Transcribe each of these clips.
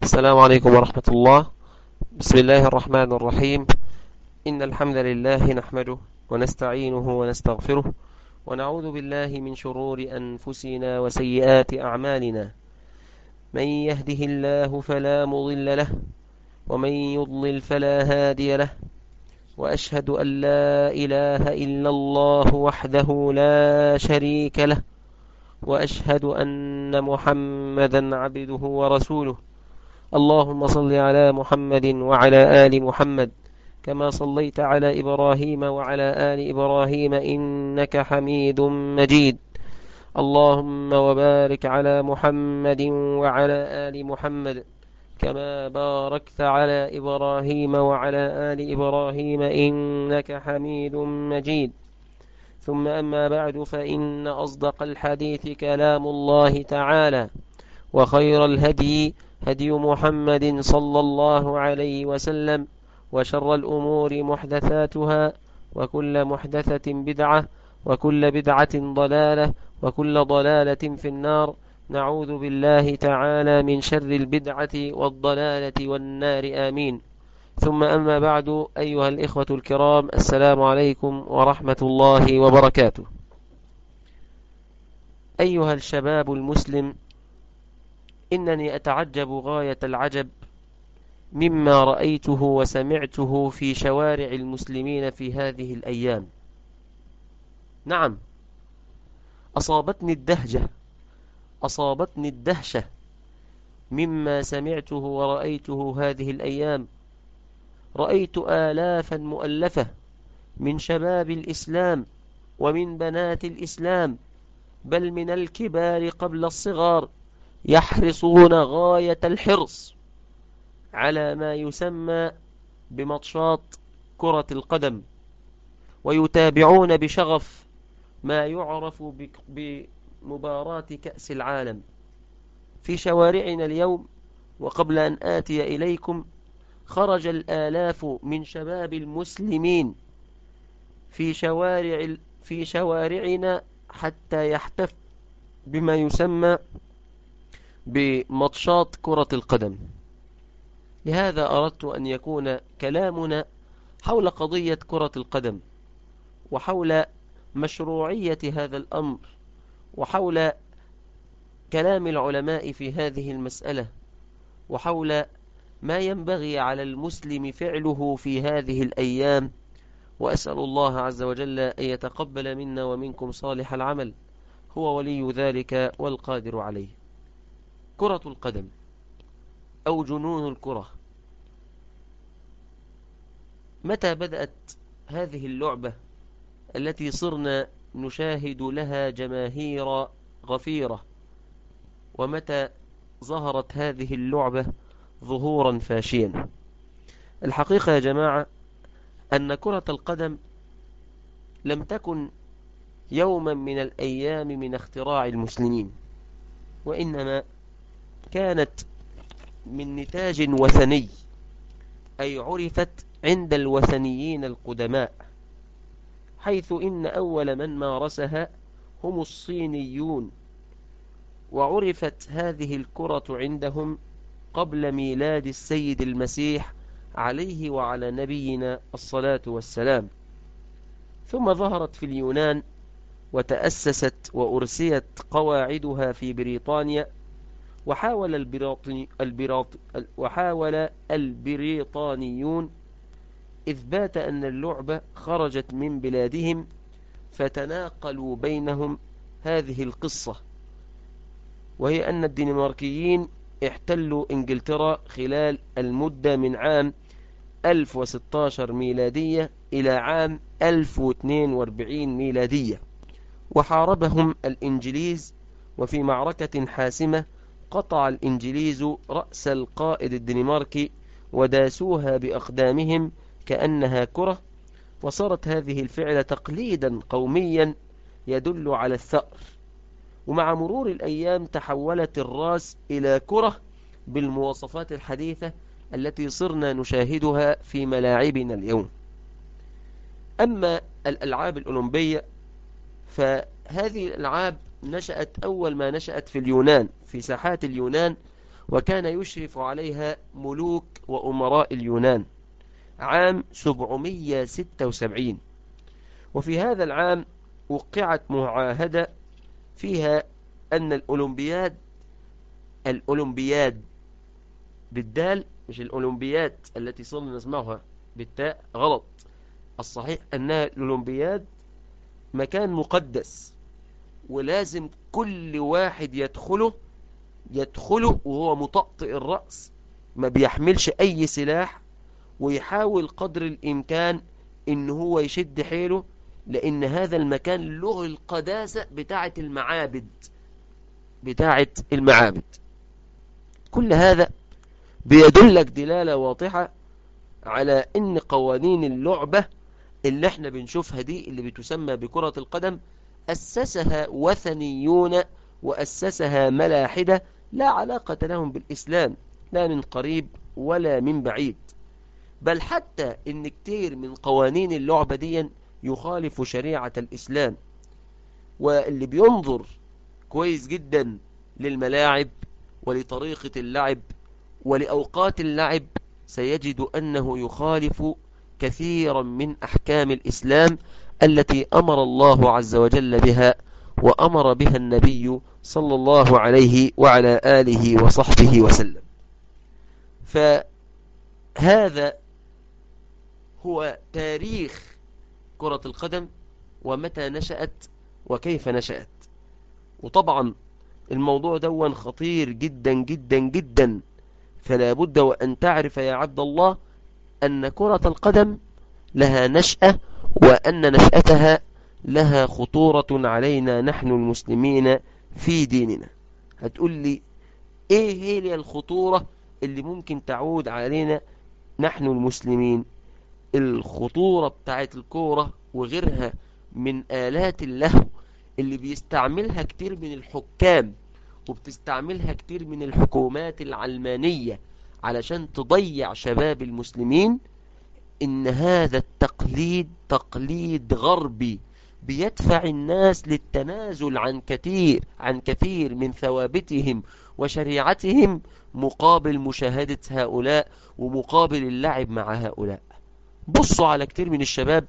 السلام عليكم ورحمة الله بسم الله الرحمن الرحيم إن الحمد لله نحمده ونستعينه ونستغفره ونعوذ بالله من شرور أنفسنا وسيئات أعمالنا من يهده الله فلا مضل له ومن يضلل فلا هادي له وأشهد أن لا إله إلا الله وحده لا شريك له وأشهد أن محمدا عبده ورسوله اللهم صل على محمد وعلى آل محمد كما صليت على إبراهيم وعلى آل إبراهيم إنك حميد مجيد اللهم وبارك على محمد وعلى آل محمد كما باركت على إبراهيم وعلى آل إبراهيم إنك حميد مجيد ثم أما بعد فإن أصدق الحديث كلام الله تعالى وخير الهدي هدي محمد صلى الله عليه وسلم وشر الأمور محدثاتها وكل محدثة بدعة وكل بدعة ضلالة وكل ضلالة في النار نعوذ بالله تعالى من شر البدعة والضلالة والنار آمين ثم أما بعد أيها الإخوة الكرام السلام عليكم ورحمة الله وبركاته أيها الشباب المسلم إنني أتعجب غاية العجب مما رأيته وسمعته في شوارع المسلمين في هذه الأيام نعم أصابتني الدهجة أصابتني الدهشة مما سمعته ورأيته هذه الأيام رأيت آلافا مؤلفة من شباب الإسلام ومن بنات الإسلام بل من الكبار قبل الصغار يحرصون غاية الحرص على ما يسمى بمطشات كرة القدم ويتابعون بشغف ما يعرف بمباراة كأس العالم في شوارعنا اليوم وقبل أن آتي إليكم خرج الآلاف من شباب المسلمين في شوارع في شوارعنا حتى يحتف بما يسمى بمطشات كرة القدم لهذا أردت أن يكون كلامنا حول قضية كرة القدم وحول مشروعية هذا الأمر وحول كلام العلماء في هذه المسألة وحول ما ينبغي على المسلم فعله في هذه الأيام وأسأل الله عز وجل أن يتقبل منا ومنكم صالح العمل هو ولي ذلك والقادر عليه كرة القدم أو جنون الكرة متى بدأت هذه اللعبة التي صرنا نشاهد لها جماهير غفيرة ومتى ظهرت هذه اللعبة ظهورا فاشيا الحقيقة يا جماعة أن كرة القدم لم تكن يوما من الأيام من اختراع المسلمين وإنما كانت من نتاج وثني أي عرفت عند الوثنيين القدماء حيث إن أول من مارسها هم الصينيون وعرفت هذه الكرة عندهم قبل ميلاد السيد المسيح عليه وعلى نبينا الصلاة والسلام ثم ظهرت في اليونان وتأسست وأرسيت قواعدها في بريطانيا وحاول البريطاني البريط وحاول البريطانيون إثبات أن اللعبة خرجت من بلادهم فتناقلوا بينهم هذه القصة وهي أن الدنماركيين احتلوا انجلترا خلال المدة من عام 1016 ميلادية إلى عام 1042 ميلادية وحاربهم الإنجليز وفي معركة حاسمة قطع الإنجليز رأس القائد الدنماركي وداسوها بأقدامهم كأنها كرة وصارت هذه الفعلة تقليدا قوميا يدل على الثأر ومع مرور الأيام تحولت الراس إلى كرة بالمواصفات الحديثة التي صرنا نشاهدها في ملاعبنا اليوم أما الألعاب الأولمبية فهذه الألعاب نشأت أول ما نشأت في اليونان في ساحات اليونان وكان يشرف عليها ملوك وأمراء اليونان عام 776 وفي هذا العام وقعت معاهدة فيها أن الأولمبياد الأولمبياد بالدال مش الأولمبياد التي صرنا نسمعها بالتاء غلط الصحيح أنها الأولمبياد مكان مقدس ولازم كل واحد يدخله يدخله وهو مطأطئ الرأس ما بيحملش أي سلاح ويحاول قدر الإمكان إن هو يشد حيله لأن هذا المكان له القداسة بتاعة المعابد بتاعة المعابد كل هذا بيدلك دلالة واضحة على ان قوانين اللعبة اللي احنا بنشوفها دي اللي بتسمى بكرة القدم أسسها وثنيون وأسسها ملاحدة لا علاقة لهم بالإسلام لا من قريب ولا من بعيد بل حتى ان كتير من قوانين اللعبة دي يخالف شريعة الإسلام واللي بينظر كويس جدا للملاعب ولطريقة اللعب ولأوقات اللعب سيجد أنه يخالف كثيرا من أحكام الإسلام التي أمر الله عز وجل بها وأمر بها النبي صلى الله عليه وعلى آله وصحبه وسلم فهذا هو تاريخ كرة القدم ومتى نشأت وكيف نشأت وطبعا الموضوع دون خطير جدا جدا جدا فلا بد وأن تعرف يا عبد الله أن كرة القدم لها نشأة وأن نشأتها لها خطورة علينا نحن المسلمين في ديننا هتقول لي ايه هي الخطورة اللي ممكن تعود علينا نحن المسلمين الخطورة بتاعت الكورة وغيرها من آلات اللهو اللي بيستعملها كتير من الحكام وبتستعملها كتير من الحكومات العلمانية علشان تضيع شباب المسلمين ان هذا التقليد تقليد غربي بيدفع الناس للتنازل عن كثير عن كثير من ثوابتهم وشريعتهم مقابل مشاهدة هؤلاء ومقابل اللعب مع هؤلاء بصوا على كثير من الشباب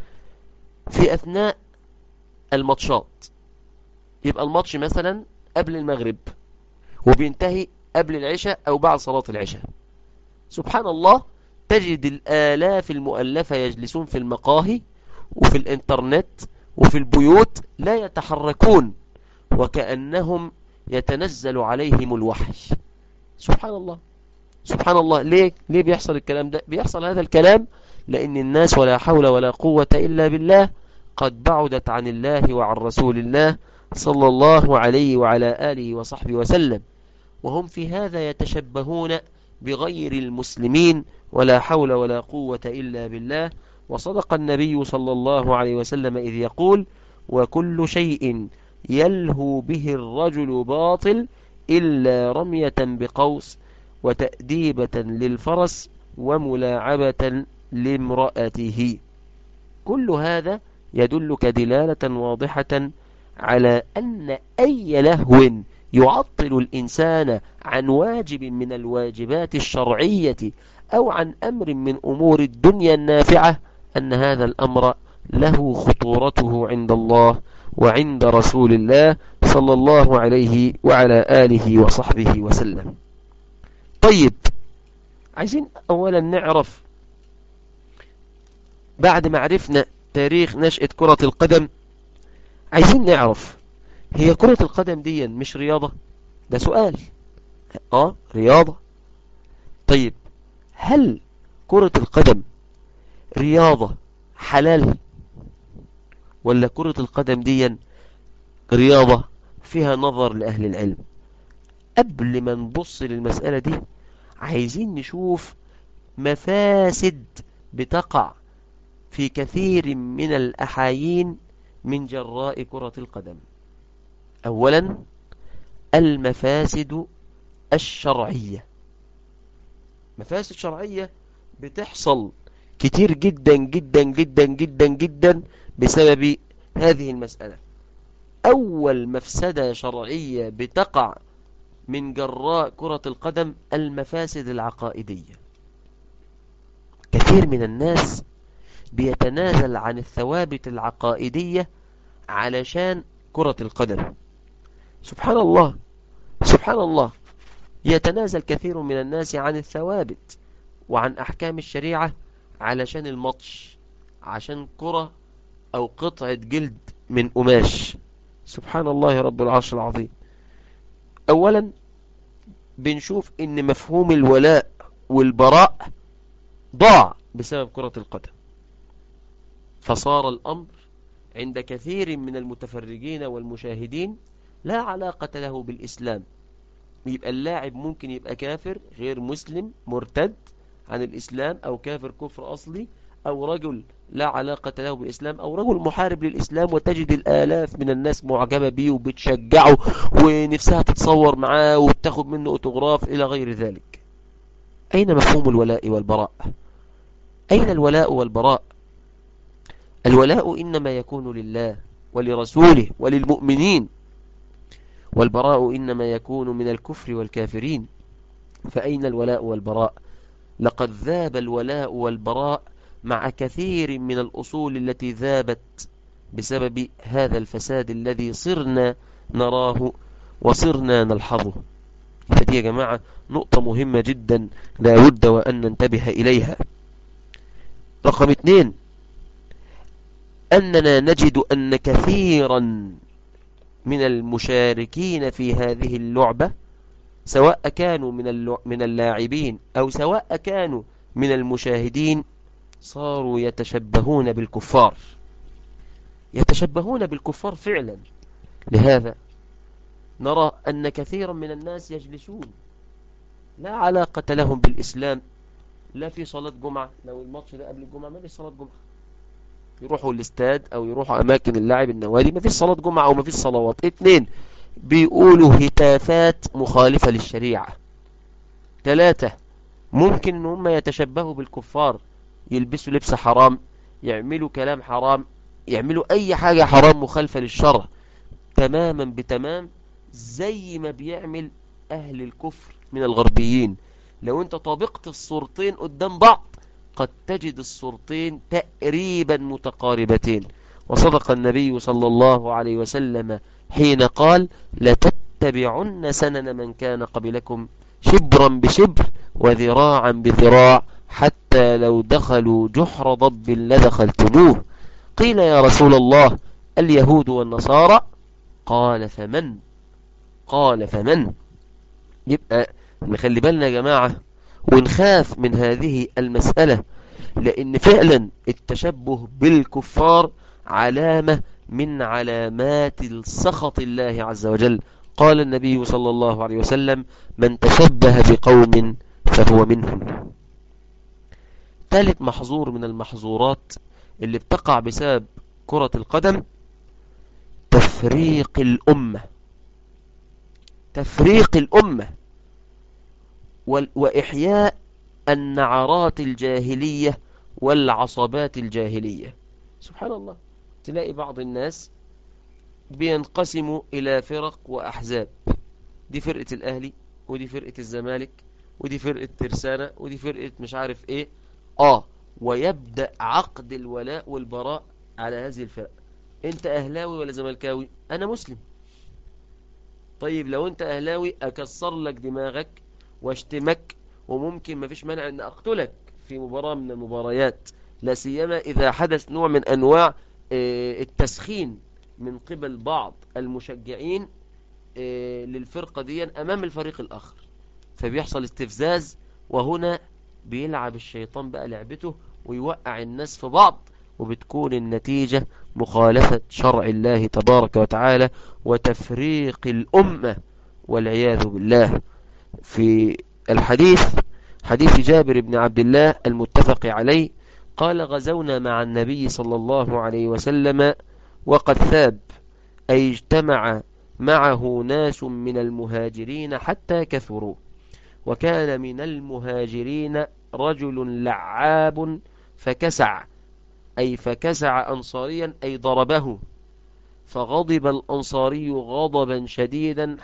في أثناء الماتشات يبقى الماتش مثلا قبل المغرب وبينتهي قبل العشاء أو بعد صلاة العشاء سبحان الله تجد الآلاف المؤلفة يجلسون في المقاهي وفي الانترنت وفي البيوت لا يتحركون وكأنهم يتنزل عليهم الوحي سبحان الله سبحان الله ليه ليه بيحصل الكلام ده بيحصل هذا الكلام لأن الناس ولا حول ولا قوة إلا بالله قد بعدت عن الله وعن رسول الله صلى الله عليه وعلى آله وصحبه وسلم وهم في هذا يتشبهون بغير المسلمين ولا حول ولا قوة إلا بالله وصدق النبي صلى الله عليه وسلم إذ يقول وكل شيء يلهو به الرجل باطل إلا رمية بقوس وتأديبة للفرس وملاعبة لامرأته كل هذا يدلك دلالة واضحة على أن أي لهو يعطل الإنسان عن واجب من الواجبات الشرعية أو عن أمر من أمور الدنيا النافعة أن هذا الأمر له خطورته عند الله وعند رسول الله صلى الله عليه وعلى آله وصحبه وسلم طيب عايزين أولا نعرف بعد ما عرفنا تاريخ نشأة كرة القدم عايزين نعرف هي كرة القدم دي مش رياضة ده سؤال اه رياضة طيب هل كرة القدم رياضة حلال ولا كرة القدم دي رياضة فيها نظر لأهل العلم قبل ما نبص للمسألة دي عايزين نشوف مفاسد بتقع في كثير من الأحايين من جراء كرة القدم أولا المفاسد الشرعية مفاسد شرعية بتحصل كتير جدا جدا جدا جدا جدا بسبب هذه المسألة أول مفسدة شرعية بتقع من جراء كرة القدم المفاسد العقائدية كثير من الناس بيتنازل عن الثوابت العقائدية علشان كرة القدم سبحان الله سبحان الله يتنازل كثير من الناس عن الثوابت وعن أحكام الشريعة علشان الماتش عشان كرة أو قطعة جلد من قماش سبحان الله رب العرش العظيم أولا بنشوف إن مفهوم الولاء والبراء ضاع بسبب كرة القدم فصار الأمر عند كثير من المتفرجين والمشاهدين لا علاقة له بالإسلام يبقى اللاعب ممكن يبقى كافر غير مسلم مرتد عن الإسلام أو كافر كفر أصلي أو رجل لا علاقة له بالإسلام أو رجل محارب للإسلام وتجد الآلاف من الناس معجبة به وبتشجعه ونفسها تتصور معاه وتاخد منه أوتوغراف إلى غير ذلك أين مفهوم الولاء والبراء أين الولاء والبراء الولاء إنما يكون لله ولرسوله وللمؤمنين والبراء إنما يكون من الكفر والكافرين فأين الولاء والبراء لقد ذاب الولاء والبراء مع كثير من الأصول التي ذابت بسبب هذا الفساد الذي صرنا نراه وصرنا نلحظه فدي يا جماعة نقطة مهمة جدا لا بد وأن ننتبه إليها رقم اثنين أننا نجد أن كثيرا من المشاركين في هذه اللعبة سواء كانوا من من اللاعبين أو سواء كانوا من المشاهدين صاروا يتشبهون بالكفار يتشبهون بالكفار فعلا لهذا نرى أن كثيرا من الناس يجلسون لا علاقة لهم بالإسلام لا في صلاة جمعة لو الماتش ده قبل الجمعة ما في صلاة جمعة يروحوا الاستاد او يروحوا اماكن اللعب النوادي ما فيش صلاة جمعة او ما فيش صلوات اتنين بيقولوا هتافات مخالفة للشريعة ثلاثة ممكن ان هم يتشبهوا بالكفار يلبسوا لبس حرام يعملوا كلام حرام يعملوا اي حاجة حرام مخالفة للشرع تماما بتمام زي ما بيعمل اهل الكفر من الغربيين لو انت طابقت الصورتين قدام بعض قد تجد الصورتين تقريبا متقاربتين وصدق النبي صلى الله عليه وسلم حين قال لتتبعن سنن من كان قبلكم شبرا بشبر وذراعا بذراع حتى لو دخلوا جحر ضب لدخلتموه قيل يا رسول الله اليهود والنصارى قال فمن قال فمن يبقى نخلي بالنا يا جماعة ونخاف من هذه المسألة لأن فعلا التشبه بالكفار علامة من علامات السخط الله عز وجل قال النبي صلى الله عليه وسلم من تشبه بقوم فهو منهم ثالث محظور من المحظورات اللي بتقع بسبب كرة القدم تفريق الأمة تفريق الأمة وإحياء النعرات الجاهلية والعصبات الجاهلية سبحان الله تلاقي بعض الناس بينقسموا إلى فرق وأحزاب دي فرقة الأهلي ودي فرقة الزمالك ودي فرقة ترسانة ودي فرقة مش عارف ايه اه ويبدأ عقد الولاء والبراء على هذه الفرق انت اهلاوي ولا زملكاوي انا مسلم طيب لو انت اهلاوي اكسر لك دماغك واشتمك وممكن مفيش مانع ان اقتلك في مباراة من المباريات لا سيما اذا حدث نوع من انواع التسخين من قبل بعض المشجعين للفرقة دي امام الفريق الاخر فبيحصل استفزاز وهنا بيلعب الشيطان بقى لعبته ويوقع الناس في بعض وبتكون النتيجة مخالفة شرع الله تبارك وتعالى وتفريق الأمة والعياذ بالله في الحديث حديث جابر بن عبد الله المتفق عليه قال غزونا مع النبي صلى الله عليه وسلم وقد ثاب أي اجتمع معه ناس من المهاجرين حتى كثروا وكان من المهاجرين رجل لعاب فكسع أي فكسع أنصاريا أي ضربه فغضب الأنصاري غضبا شديدا حتى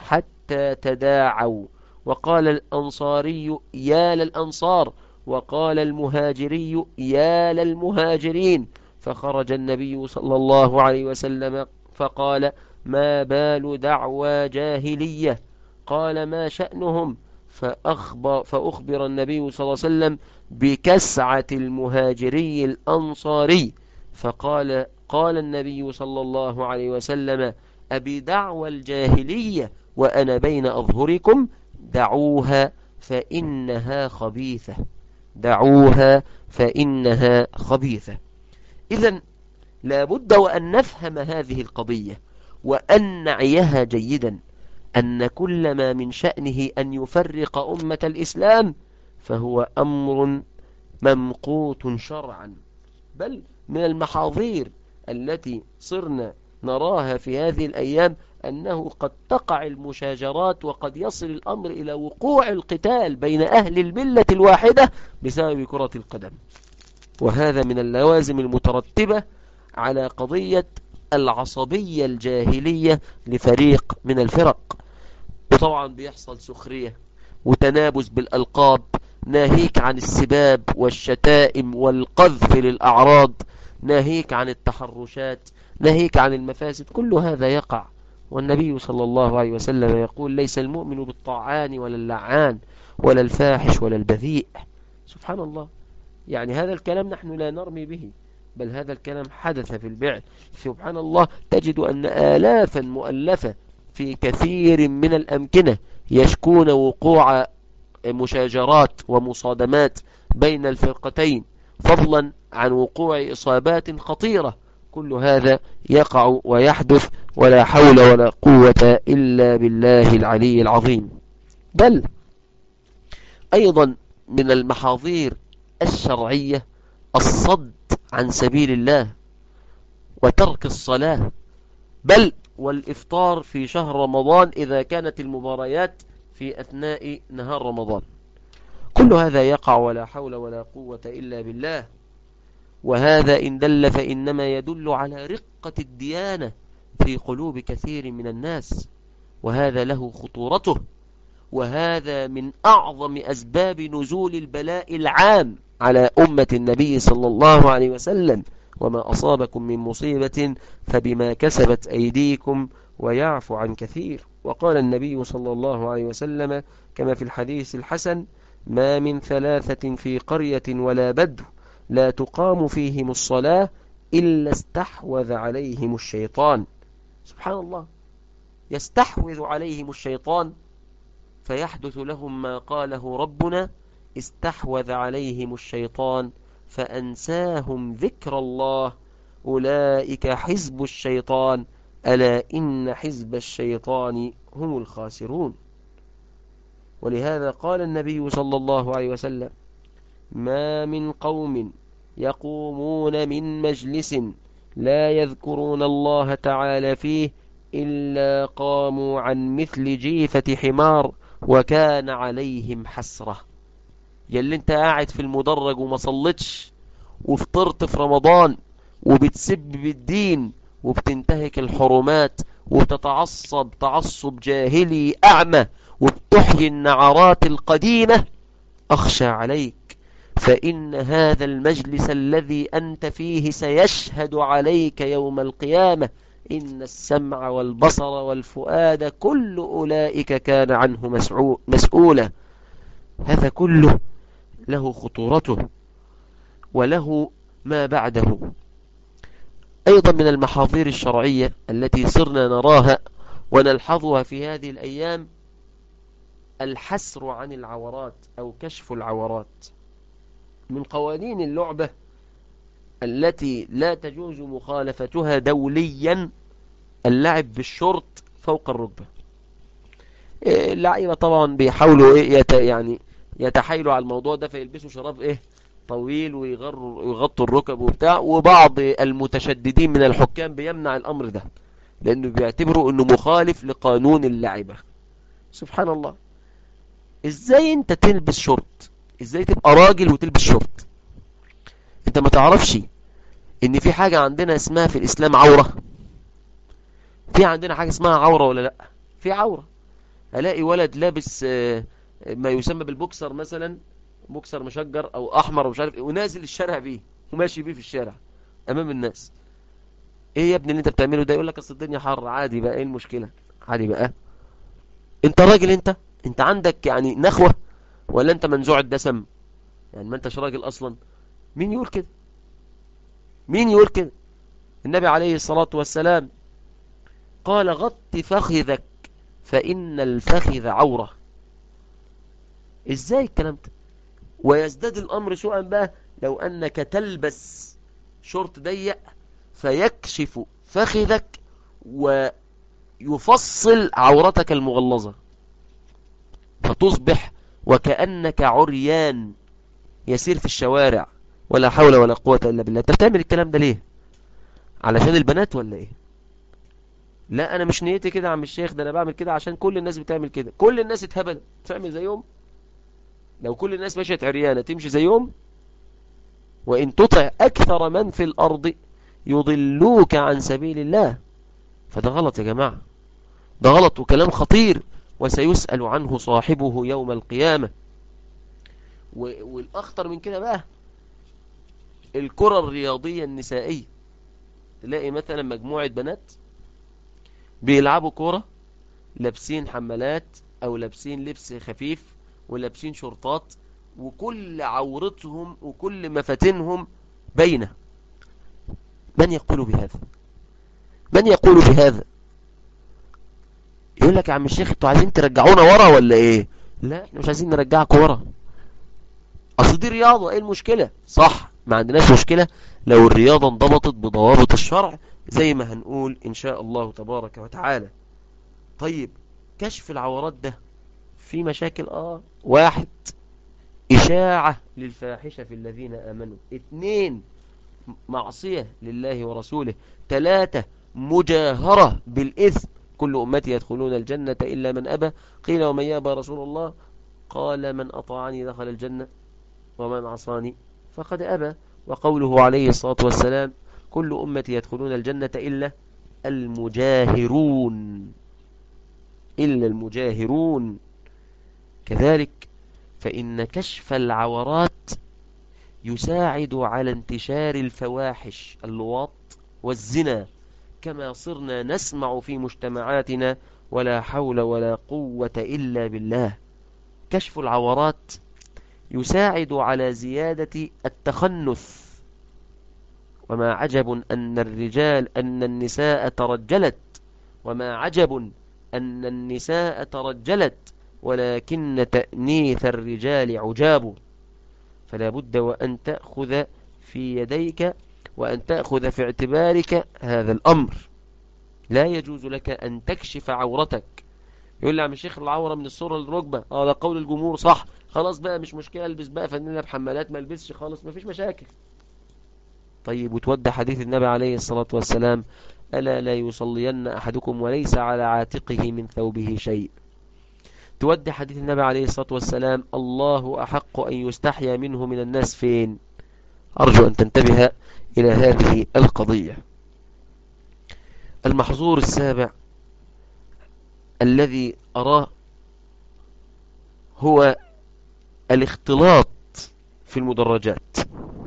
حتى تداعوا وقال الأنصاري يا للأنصار وقال المهاجري يا للمهاجرين فخرج النبي صلى الله عليه وسلم فقال ما بال دعوى جاهلية قال ما شأنهم فأخبر, فأخبر النبي صلى الله عليه وسلم بكسعة المهاجري الأنصاري فقال قال النبي صلى الله عليه وسلم أبي دعوى الجاهلية وأنا بين أظهركم دعوها فإنها خبيثة دعوها فإنها خبيثة إذا لابد وأن نفهم هذه القضية وأن نعيها جيدا أن كل ما من شأنه أن يفرق أمة الإسلام فهو أمر ممقوت شرعا بل من المحاضير التي صرنا نراها في هذه الأيام أنه قد تقع المشاجرات وقد يصل الأمر إلى وقوع القتال بين أهل الملة الواحدة بسبب كرة القدم وهذا من اللوازم المترتبة على قضية العصبية الجاهلية لفريق من الفرق وطبعا بيحصل سخرية وتنابز بالألقاب ناهيك عن السباب والشتائم والقذف للأعراض ناهيك عن التحرشات ناهيك عن المفاسد كل هذا يقع والنبي صلى الله عليه وسلم يقول ليس المؤمن بالطاعان ولا اللعان ولا الفاحش ولا البذيء سبحان الله يعني هذا الكلام نحن لا نرمي به بل هذا الكلام حدث في البعث سبحان الله تجد أن آلافا مؤلفة في كثير من الأمكنة يشكون وقوع مشاجرات ومصادمات بين الفرقتين فضلا عن وقوع إصابات خطيرة كل هذا يقع ويحدث ولا حول ولا قوة إلا بالله العلي العظيم بل أيضا من المحاضير الشرعية الصد عن سبيل الله وترك الصلاة بل والإفطار في شهر رمضان إذا كانت المباريات في أثناء نهار رمضان كل هذا يقع ولا حول ولا قوة إلا بالله وهذا إن دل فإنما يدل على رقة الديانة في قلوب كثير من الناس وهذا له خطورته وهذا من أعظم أسباب نزول البلاء العام على أمة النبي صلى الله عليه وسلم وما أصابكم من مصيبة فبما كسبت أيديكم ويعفو عن كثير وقال النبي صلى الله عليه وسلم كما في الحديث الحسن ما من ثلاثة في قرية ولا بدو لا تقام فيهم الصلاة إلا استحوذ عليهم الشيطان سبحان الله يستحوذ عليهم الشيطان فيحدث لهم ما قاله ربنا استحوذ عليهم الشيطان فأنساهم ذكر الله أولئك حزب الشيطان ألا إن حزب الشيطان هم الخاسرون ولهذا قال النبي صلى الله عليه وسلم ما من قوم يقومون من مجلس لا يذكرون الله تعالى فيه إلا قاموا عن مثل جيفة حمار وكان عليهم حسرة يلي انت قاعد في المدرج وما صلتش وفطرت في رمضان وبتسب بالدين وبتنتهك الحرمات وتتعصب تعصب جاهلي أعمى وبتحيي النعرات القديمة أخشى عليك فإن هذا المجلس الذي أنت فيه سيشهد عليك يوم القيامة إن السمع والبصر والفؤاد كل أولئك كان عنه مسؤولا هذا كله له خطورته وله ما بعده أيضا من المحاضير الشرعية التي صرنا نراها ونلحظها في هذه الأيام الحسر عن العورات أو كشف العورات من قوانين اللعبة التي لا تجوز مخالفتها دوليا اللعب بالشرط فوق الركبة اللعيبة طبعا بيحاولوا ايه يت يعني يتحايلوا على الموضوع ده فيلبسوا شراب ايه طويل ويغطوا الركب وبتاع وبعض المتشددين من الحكام بيمنع الامر ده لانه بيعتبروا انه مخالف لقانون اللعبة سبحان الله ازاي انت تلبس شرط ازاي تبقى راجل وتلبس شورت انت ما تعرفش ان في حاجة عندنا اسمها في الاسلام عورة في عندنا حاجة اسمها عورة ولا لا في عورة الاقي ولد لابس آه، ما يسمى بالبوكسر مثلا بوكسر مشجر او احمر ومش عارف ايه ونازل الشارع بيه وماشي بيه في الشارع امام الناس ايه يا ابني اللي انت بتعمله ده يقول لك اصل الدنيا حر عادي بقى ايه المشكلة عادي بقى انت راجل انت انت عندك يعني نخوة ولا انت منزوع الدسم يعني ما انتش راجل اصلا مين يقول كده مين يقول كده النبي عليه الصلاة والسلام قال غط فخذك فإن الفخذ عورة ازاي الكلام ده ويزداد الأمر سوءا بقى لو أنك تلبس شورت ضيق فيكشف فخذك ويفصل عورتك المغلظة فتصبح وكأنك عريان يسير في الشوارع ولا حول ولا قوة إلا بالله انت بتعمل الكلام ده ليه علشان البنات ولا ايه لا انا مش نيتي كده يا عم الشيخ ده انا بعمل كده عشان كل الناس بتعمل كده كل الناس اتهبلت تعمل زيهم لو كل الناس مشيت عريانة تمشي زيهم وإن تطع أكثر من في الأرض يضلوك عن سبيل الله فده غلط يا جماعة ده غلط وكلام خطير وسيسأل عنه صاحبه يوم القيامة والأخطر من كده بقى الكرة الرياضية النسائية تلاقي مثلا مجموعة بنات بيلعبوا كرة لابسين حمالات أو لابسين لبس خفيف ولابسين شرطات وكل عورتهم وكل مفاتنهم بينه من يقول بهذا من يقول بهذا يقول لك يا عم الشيخ انتوا عايزين ترجعونا ورا ولا ايه لا احنا مش عايزين نرجعك ورا اصل دي رياضة ايه المشكلة صح ما عندناش مشكلة لو الرياضة انضبطت بضوابط الشرع زي ما هنقول ان شاء الله تبارك وتعالى طيب كشف العورات ده في مشاكل اه واحد إشاعة للفاحشة في الذين آمنوا اثنين معصية لله ورسوله ثلاثة مجاهرة بالإثم كل أمتي يدخلون الجنة إلا من أبى قيل ومن يابى رسول الله قال من أطاعني دخل الجنة ومن عصاني فقد أبى وقوله عليه الصلاة والسلام كل أمتي يدخلون الجنة إلا المجاهرون إلا المجاهرون كذلك فإن كشف العورات يساعد على انتشار الفواحش اللواط والزنا كما صرنا نسمع في مجتمعاتنا ولا حول ولا قوة إلا بالله كشف العورات يساعد على زيادة التخنث وما عجب أن الرجال أن النساء ترجلت وما عجب أن النساء ترجلت ولكن تأنيث الرجال عجاب فلا بد وأن تأخذ في يديك وأن تأخذ في اعتبارك هذا الأمر لا يجوز لك أن تكشف عورتك يقول لي عم الشيخ العورة من الصورة للركبة اه ده قول الجمهور صح خلاص بقى مش مشكلة البس بقى فنانة بحمالات ما البسش خالص ما فيش مشاكل طيب وتودى حديث النبي عليه الصلاة والسلام ألا لا يصلين أحدكم وليس على عاتقه من ثوبه شيء تودي حديث النبي عليه الصلاة والسلام الله أحق أن يستحيا منه من الناس فين أرجو أن تنتبه إلى هذه القضية المحظور السابع الذي أراه هو الاختلاط في المدرجات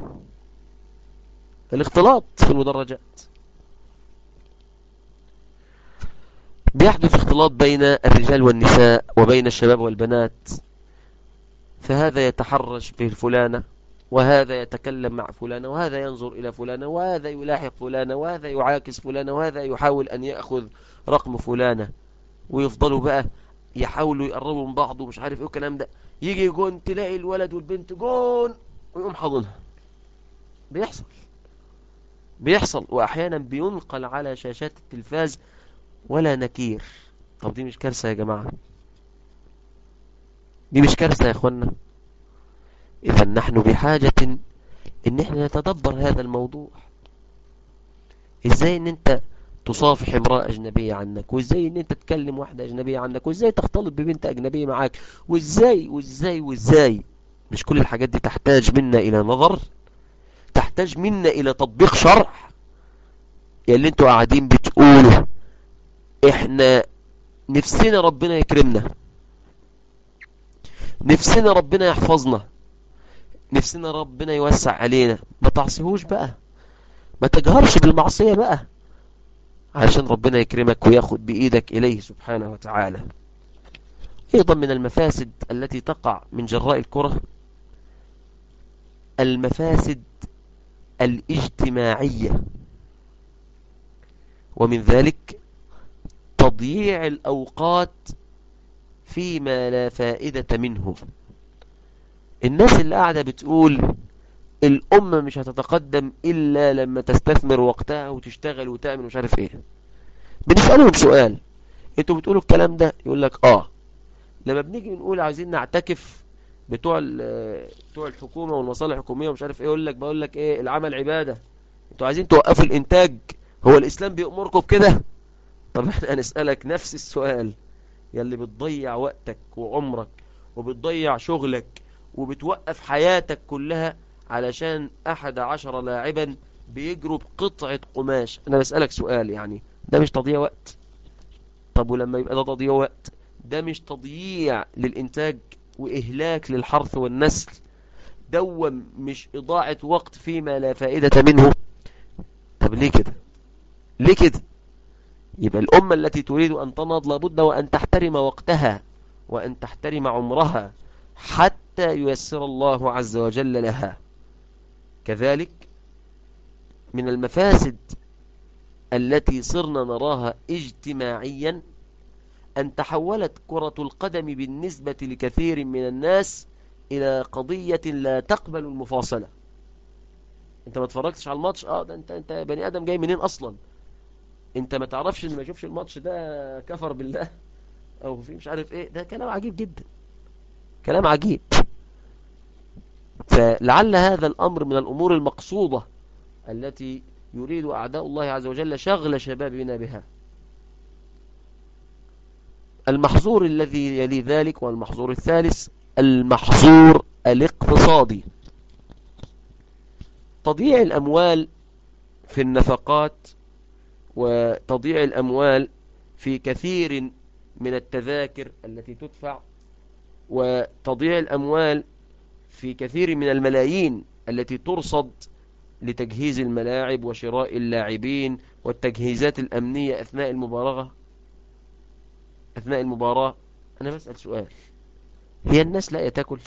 الاختلاط في المدرجات بيحدث اختلاط بين الرجال والنساء وبين الشباب والبنات فهذا يتحرش في فلانة وهذا يتكلم مع فلانة وهذا ينظر إلى فلانة وهذا يلاحق فلانة وهذا يعاكس فلانة وهذا يحاول أن يأخذ رقم فلانة ويفضلوا بقى يحاولوا يقربوا من بعض ومش عارف ايه الكلام ده يجي يجون تلاقي الولد والبنت جون ويقوم حاضنها بيحصل بيحصل واحيانا بينقل على شاشات التلفاز ولا نكير طب دي مش كارثة يا جماعة دي مش كارثة يا اخوانا اذا نحن بحاجة ان احنا نتدبر هذا الموضوع ازاي ان انت تصافح امرأة اجنبية عنك وازاي ان انت تكلم واحدة اجنبية عنك وازاي تختلط ببنت اجنبية معاك وازاي وازاي وازاي مش كل الحاجات دي تحتاج منا الى نظر تحتاج منا الى تطبيق شرع يا اللي انتوا قاعدين بتقولوا احنا نفسنا ربنا يكرمنا نفسنا ربنا يحفظنا نفسنا ربنا يوسع علينا ما تعصيهوش بقى ما تجهرش بالمعصية بقى علشان ربنا يكرمك وياخد بإيدك إليه سبحانه وتعالى أيضا من المفاسد التي تقع من جراء الكرة المفاسد الاجتماعية ومن ذلك تضييع الأوقات فيما لا فائدة منه الناس اللي قاعدة بتقول الأمة مش هتتقدم إلا لما تستثمر وقتها وتشتغل وتعمل مش عارف إيه بنسألهم سؤال انتوا بتقولوا الكلام ده يقول لك آه لما بنيجي نقول عايزين نعتكف بتوع بتوع الحكومة والمصالح الحكومية ومش عارف ايه يقول لك بقول لك ايه العمل عبادة انتوا عايزين توقفوا الانتاج هو الاسلام بيأمركم بكده طب احنا هنسألك نفس السؤال يلي بتضيع وقتك وعمرك وبتضيع شغلك وبتوقف حياتك كلها علشان احد عشر لاعبا بيجروا بقطعة قماش انا بسألك سؤال يعني ده مش تضييع وقت طب ولما يبقى ده تضييع وقت ده مش تضييع للإنتاج وإهلاك للحرث والنسل دوم مش إضاعة وقت فيما لا فائدة منه طب ليه كده ليه كده يبقى الأمة التي تريد أن تنهض لابد وأن تحترم وقتها وأن تحترم عمرها حتى ييسر الله عز وجل لها كذلك من المفاسد التي صرنا نراها اجتماعيا أن تحولت كرة القدم بالنسبة لكثير من الناس إلى قضية لا تقبل المفاصلة انت ما اتفرجتش على الماتش اه ده انت انت بني ادم جاي منين اصلا انت ما تعرفش ان ما يشوفش الماتش ده كفر بالله او في مش عارف ايه ده كلام عجيب جدا كلام عجيب فلعل هذا الامر من الامور المقصودة التي يريد اعداء الله عز وجل شغل شبابنا بها المحظور الذي يلي ذلك والمحظور الثالث المحظور الاقتصادي تضييع الأموال في النفقات وتضييع الأموال في كثير من التذاكر التي تدفع وتضييع الأموال في كثير من الملايين التي ترصد لتجهيز الملاعب وشراء اللاعبين والتجهيزات الأمنية أثناء المباراة أثناء المباراة أنا بسأل سؤال هي الناس لا تاكل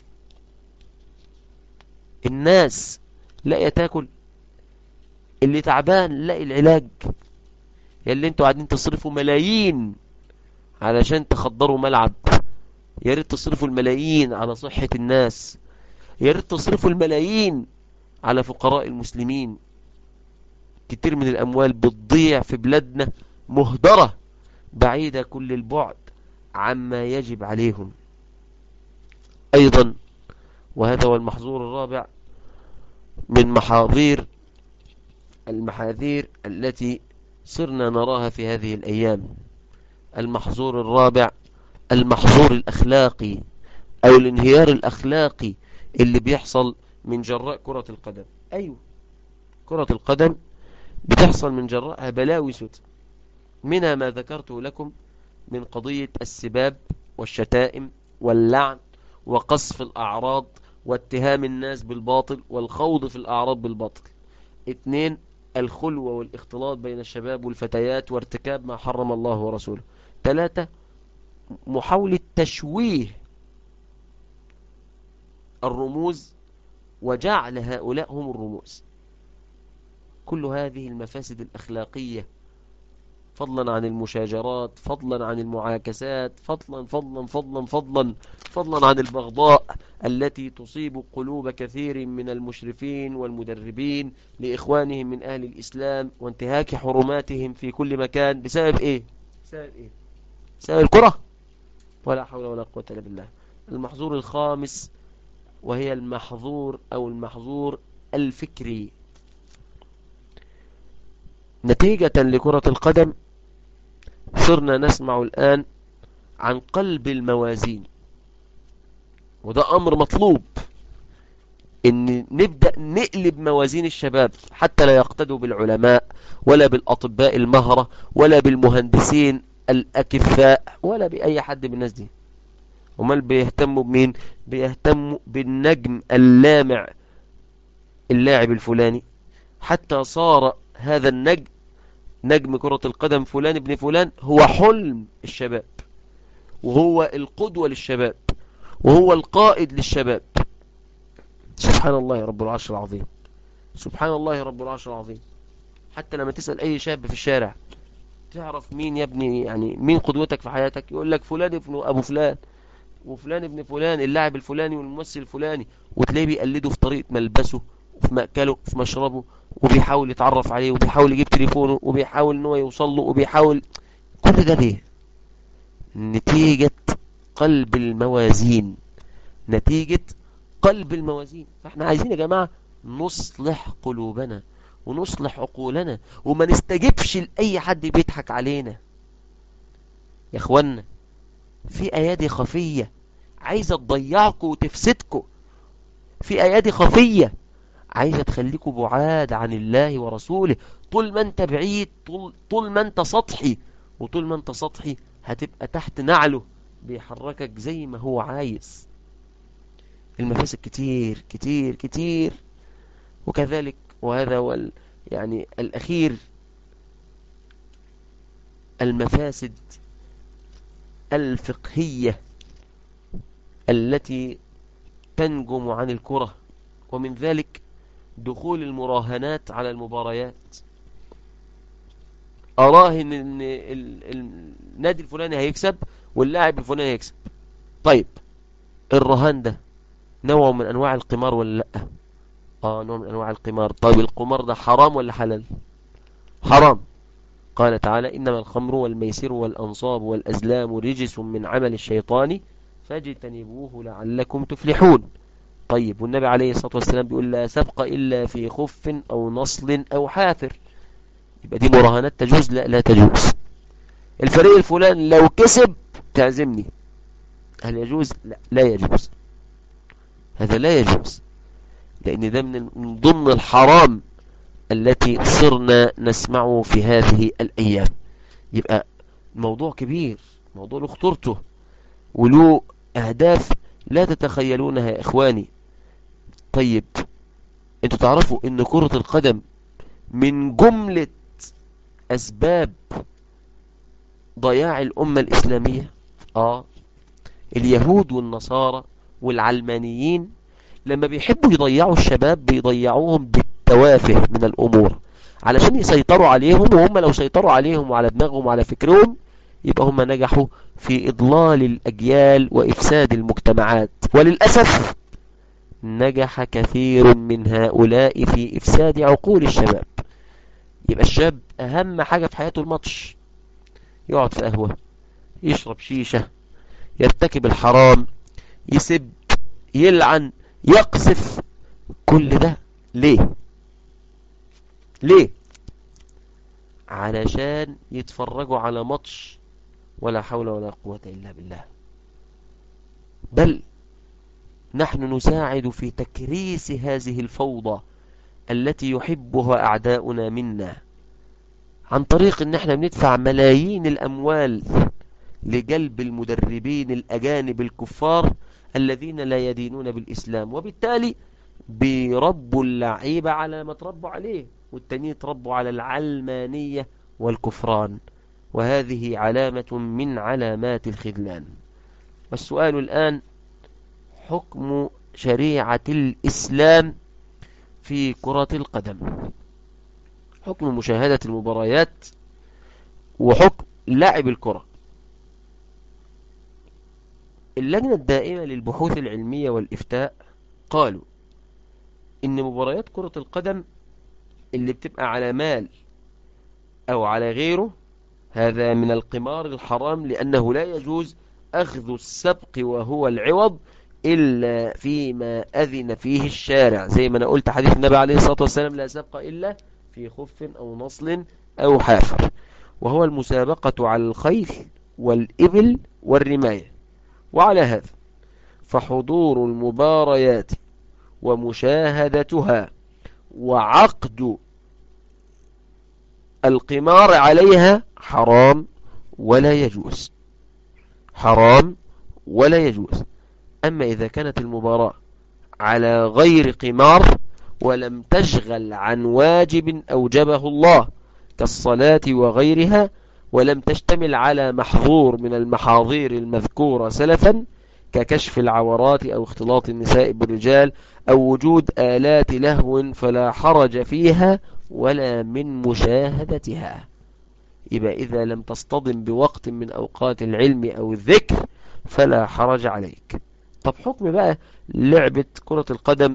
الناس لا تاكل اللي تعبان لاقي العلاج يا اللي انتوا قاعدين تصرفوا ملايين علشان تخدروا ملعب يا ريت تصرفوا الملايين على صحة الناس يا ريت تصرفوا الملايين على فقراء المسلمين كتير من الأموال بتضيع في بلادنا مهدرة بعيدة كل البعد عما يجب عليهم أيضا وهذا هو المحظور الرابع من محاضير المحاذير التي صرنا نراها في هذه الأيام المحظور الرابع المحظور الأخلاقي أو الانهيار الأخلاقي اللي بيحصل من جراء كرة القدم أيوة كرة القدم بتحصل من جراءها بلاوي سود منها ما ذكرته لكم من قضية السباب والشتائم واللعن وقصف الأعراض واتهام الناس بالباطل والخوض في الأعراض بالباطل اثنين الخلوة والاختلاط بين الشباب والفتيات وارتكاب ما حرم الله ورسوله ثلاثة محاولة تشويه الرموز وجعل هؤلاء هم الرموز كل هذه المفاسد الأخلاقية فضلا عن المشاجرات فضلا عن المعاكسات فضلا فضلا فضلا فضلا فضلا عن البغضاء التي تصيب قلوب كثير من المشرفين والمدربين لإخوانهم من أهل الإسلام وانتهاك حرماتهم في كل مكان بسبب إيه؟ بسبب إيه؟ بسبب الكرة ولا حول ولا قوة إلا بالله المحظور الخامس وهي المحظور أو المحظور الفكري نتيجة لكرة القدم صرنا نسمع الآن عن قلب الموازين وده أمر مطلوب ان نبدأ نقلب موازين الشباب حتى لا يقتدوا بالعلماء ولا بالأطباء المهرة ولا بالمهندسين الأكفاء ولا بأي حد من الناس دي ومال بيهتموا بمين بيهتموا بالنجم اللامع اللاعب الفلاني حتى صار هذا النجم نجم كرة القدم فلان ابن فلان هو حلم الشباب وهو القدوة للشباب وهو القائد للشباب سبحان الله رب العرش العظيم سبحان الله رب العرش العظيم حتى لما تسأل أي شاب في الشارع تعرف مين يا ابني يعني مين قدوتك في حياتك يقول لك فلان ابن أبو فلان وفلان ابن فلان اللاعب الفلاني والممثل الفلاني وتلاقيه بيقلده في طريقة ملبسه وفي مأكله وفي مشربه وبيحاول يتعرف عليه وبيحاول يجيب تليفونه وبيحاول ان هو يوصل له وبيحاول كل ده ليه نتيجة قلب الموازين نتيجة قلب الموازين فاحنا عايزين يا جماعة نصلح قلوبنا ونصلح عقولنا وما نستجبش لأي حد بيضحك علينا يا اخوانا في ايادي خفية عايزة تضيعكم وتفسدكم في ايادي خفية عايزة تخليكم بعاد عن الله ورسوله طول ما انت بعيد طول, طول ما انت سطحي وطول ما انت سطحي هتبقى تحت نعله بيحركك زي ما هو عايز المفاسد كتير كتير كتير وكذلك وهذا هو يعني الأخير المفاسد الفقهية التي تنجم عن الكرة ومن ذلك دخول المراهنات على المباريات أراهن ان النادي الفلاني هيكسب واللاعب الفلاني هيكسب طيب الرهان ده نوع من انواع القمار ولا لا اه نوع من انواع القمار طيب القمار ده حرام ولا حلال حرام قال تعالى إنما الخمر والميسر والأنصاب والأزلام رجس من عمل الشيطان فاجتنبوه لعلكم تفلحون طيب والنبي عليه الصلاة والسلام بيقول لا سبق إلا في خف أو نصل أو حافر يبقى دي مراهنات تجوز لا لا تجوز الفريق الفلان لو كسب تعزمني هل يجوز لا لا يجوز هذا لا يجوز لأن ده من ضمن الحرام التي صرنا نسمعه في هذه الأيام يبقى موضوع كبير موضوع له خطورته وله أهداف لا تتخيلونها يا إخواني طيب انتوا تعرفوا ان كرة القدم من جملة أسباب ضياع الأمة الإسلامية آه اليهود والنصارى والعلمانيين لما بيحبوا يضيعوا الشباب بيضيعوهم بالتوافه من الأمور علشان يسيطروا عليهم وهم لو سيطروا عليهم وعلى دماغهم وعلى فكرهم يبقى هم نجحوا في إضلال الأجيال وإفساد المجتمعات وللأسف نجح كثير من هؤلاء في إفساد عقول الشباب يبقى الشاب أهم حاجة في حياته الماتش يقعد في قهوة يشرب شيشة يرتكب الحرام يسب يلعن يقذف كل ده ليه ليه علشان يتفرجوا على ماتش ولا حول ولا قوة إلا بالله بل نحن نساعد في تكريس هذه الفوضى التي يحبها أعداؤنا منا عن طريق ان احنا بندفع ملايين الأموال لجلب المدربين الأجانب الكفار الذين لا يدينون بالإسلام وبالتالي بيربوا اللعيبة على ما تربوا عليه والتانيين تربوا على العلمانية والكفران وهذه علامة من علامات الخذلان والسؤال الآن حكم شريعة الإسلام في كرة القدم حكم مشاهدة المباريات وحكم لعب الكرة اللجنة الدائمة للبحوث العلمية والإفتاء قالوا إن مباريات كرة القدم اللي بتبقى على مال أو على غيره هذا من القمار الحرام لأنه لا يجوز أخذ السبق وهو العوض إلا فيما أذن فيه الشارع زي ما أنا قلت حديث النبي عليه الصلاة والسلام لا سبق إلا في خف أو نصل أو حافر وهو المسابقة على الخيل والإبل والرماية وعلى هذا فحضور المباريات ومشاهدتها وعقد القمار عليها حرام ولا يجوز حرام ولا يجوز أما إذا كانت المباراة على غير قمار ولم تشغل عن واجب أوجبه الله كالصلاة وغيرها ولم تشتمل على محظور من المحاضير المذكورة سلفا ككشف العورات أو اختلاط النساء بالرجال أو وجود آلات لهو فلا حرج فيها ولا من مشاهدتها يبقى إذا لم تصطدم بوقت من أوقات العلم أو الذكر فلا حرج عليك طب حكم بقى لعبة كرة القدم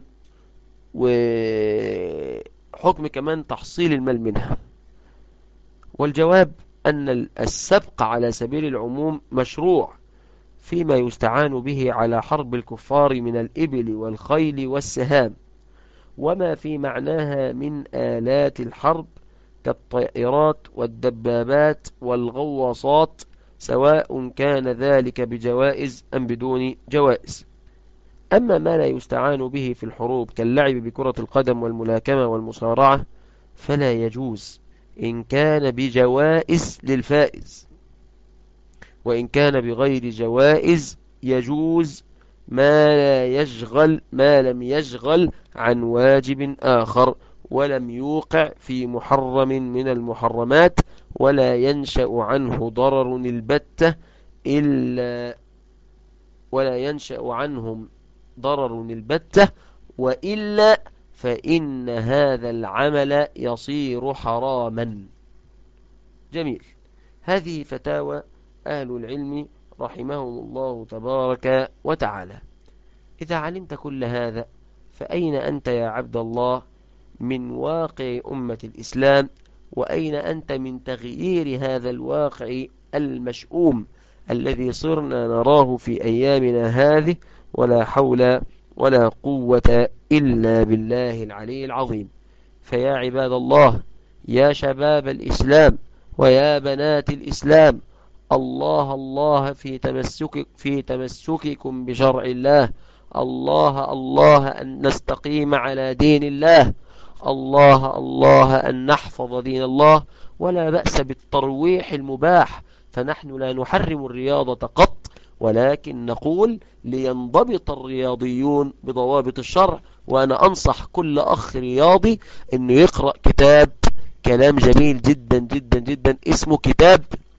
وحكم كمان تحصيل المال منها والجواب أن السبق على سبيل العموم مشروع فيما يستعان به على حرب الكفار من الإبل والخيل والسهام وما في معناها من آلات الحرب كالطائرات والدبابات والغواصات سواء كان ذلك بجوائز أم بدون جوائز أما ما لا يستعان به في الحروب كاللعب بكرة القدم والملاكمة والمصارعة فلا يجوز إن كان بجوائز للفائز وإن كان بغير جوائز يجوز ما لا يشغل ما لم يشغل عن واجب آخر ولم يوقع في محرم من المحرمات ولا ينشأ عنه ضرر البتة إلا ولا ينشأ عنهم ضرر البتة وإلا فإن هذا العمل يصير حراما جميل هذه فتاوى أهل العلم رحمهم الله تبارك وتعالى إذا علمت كل هذا فأين أنت يا عبد الله من واقع أمة الإسلام وأين أنت من تغيير هذا الواقع المشؤوم الذي صرنا نراه في أيامنا هذه ولا حول ولا قوة إلا بالله العلي العظيم فيا عباد الله يا شباب الإسلام ويا بنات الإسلام الله الله في تمسك في تمسككم بشرع الله الله الله أن نستقيم على دين الله الله الله أن نحفظ دين الله ولا بأس بالترويح المباح فنحن لا نحرم الرياضة قط ولكن نقول لينضبط الرياضيون بضوابط الشرع وأنا أنصح كل أخ رياضي أنه يقرأ كتاب كلام جميل جدا جدا جدا اسمه كتاب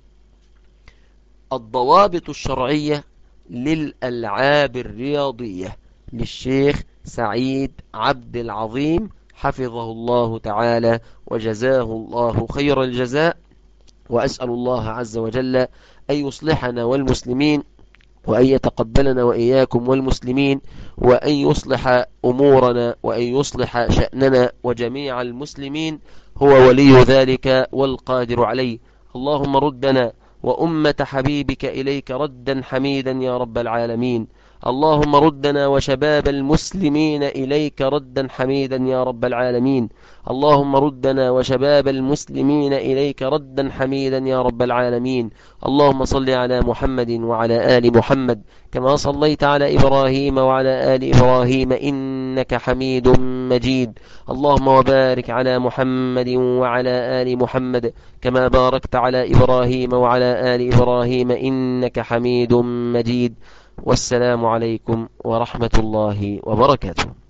الضوابط الشرعية للألعاب الرياضية للشيخ سعيد عبد العظيم حفظه الله تعالى وجزاه الله خير الجزاء وأسأل الله عز وجل أن يصلحنا والمسلمين وأن يتقبلنا وإياكم والمسلمين وأن يصلح أمورنا وأن يصلح شأننا وجميع المسلمين هو ولي ذلك والقادر عليه اللهم ردنا وأمة حبيبك إليك ردا حميدا يا رب العالمين اللهم ردنا وشباب المسلمين إليك ردا حميدا يا رب العالمين اللهم ردنا وشباب المسلمين إليك ردا حميدا يا رب العالمين اللهم صل على محمد وعلى آل محمد كما صليت على إبراهيم وعلى آل إبراهيم إنك حميد مجيد اللهم وبارك على محمد وعلى آل محمد كما باركت على إبراهيم وعلى آل إبراهيم إنك حميد مجيد والسلام عليكم ورحمة الله وبركاته